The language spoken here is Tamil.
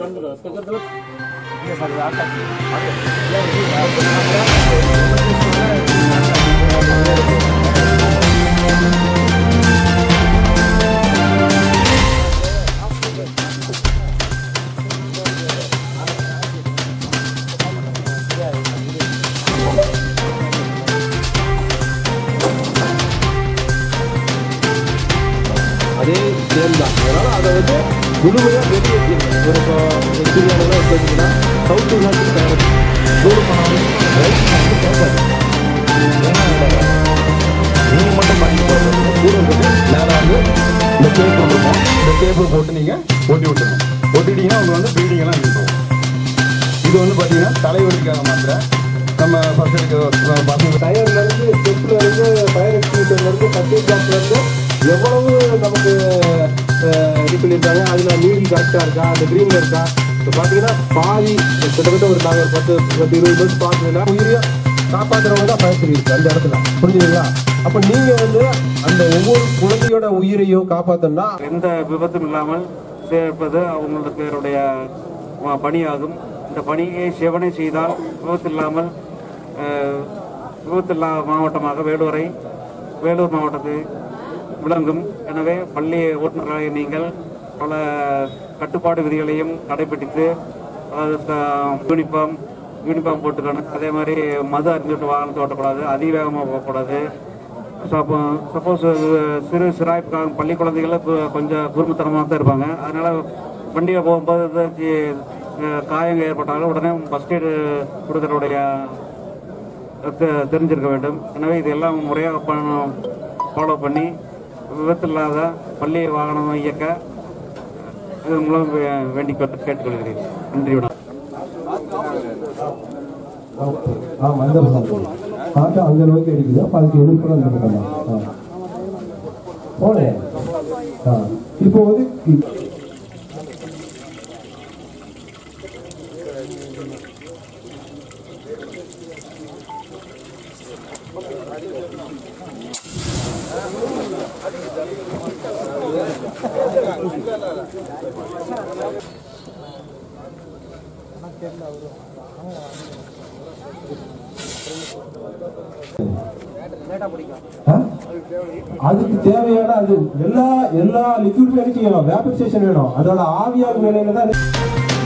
அதே சேம் தான் அதனால அதை வந்து முழுமையாக வெளியேற்றிடணும் ஒரு இப்போ சூரியனெல்லாம் எடுத்துக்கிட்டீங்கன்னா சவுத் உள்நாட்டுக்கு தயாரிச்சு தூரம் பண்ணாலும் ரைட் வந்து கேட்காது நீங்கள் மட்டும் பண்ணி போகிறது கூட இருக்கிறது மேலே வந்து இந்த கேபிள் இருக்கும் இந்த கேபிள் போட்டு நீங்கள் ஒட்டி விட்டுருணும் ஒட்டிட்டீங்கன்னா உங்களுக்கு வந்து ப்ளீடிங் எல்லாம் நின்றுடும் இது வந்து பார்த்தீங்கன்னா தலைவலிக்கான மாத்திரை நம்ம ஃபர்ஸ்ட் எடுக்கிற பசங்க டயர்லேருந்து ஸ்டெப்லேருந்து டயர் எக்ஸ்பியூட்டர்லேருந்து கட்டிங் பாக்ஸ்லேருந்து எவ்வளவு நமக்கு இது பண்ணியிருக்காங்க அதில் நீடி கரெக்டாக இருக்கா அந்த க்ரீனில் இருக்கா இப்போ பார்த்தீங்கன்னா பாதி கிட்டத்தட்ட ஒரு நாங்கள் பத்து பத்து இருபது பஸ் பார்த்தீங்கன்னா உயிரியா காப்பாற்றுறவங்க தான் பயத்தில் இருக்கு அந்த இடத்துல புரிஞ்சுதுங்களா அப்போ நீங்கள் வந்து அந்த ஒவ்வொரு குழந்தையோட உயிரையும் காப்பாற்றணும்னா எந்த விபத்தும் இல்லாமல் சேர்ப்பது அவங்களுடைய ம- பணியாகும் இந்த பணியை செவனை செய்தால் விபத்து இல்லாமல் அஹ், விபத்தில்லா மாவட்டமாக வேலூரை வேலூர் மாவட்டத்தை விளங்கும் எனவே பள்ளி ஓட்டுநர்களாக நீங்கள் பல கட்டுப்பாடு விதிகளையும் கடைபிடித்து அதாவது த- யூனிஃபார்ம் யூனிஃபார்ம் போட்டுக்கணும் அதே மாதிரி மது அறிஞ்சிட்டு வாகனத்தை ஓட்டக்கூடாது அதிவேகமாக போகக்கூடாது சப்போஸ் சிறு சிறாய் க- பள்ளி குழந்தைகள் கு- கொஞ்சம் குறும்புத்தனமாக தான் இருப்பாங்க அதனால வண்டியை போகும்போது ஏதாச்சும், அஹ், காயங்கள் ஏற்பட்டாலும் உடனே ஃபர்ஸ்ட் எய்டு கொடுக்கறவுடைய தெ- தெரிஞ்சிருக்க வேண்டும் எனவே இதெல்லாம் முறையாக ஃபாலோ பண்ணி விபத்து இல்லாத பள்ளி வாகனம் இயக்க இதன் மூலம் வே- வேண்டிக் கொண்டு- கேட்டுக்கொள்கிறேன் நன்றி வணக்கம் ஆ அந்த பக்கம் காட்டு அங்கே நோக்கி அடிக்குது அப்போ அதுக்கு எதிர்ப்புறம் அந்த பக்கம் தான் ஆ போனேன் ஆ இப்போ வந்து இ- ஆ? அதுக்கு தேவையான அது எல்லா எல்லா லிக்விட் என்ன செய்யணும் வேப்பர் ஸ்டேஷன் வேணும் அதோட ஆவியால் நிலையில தான்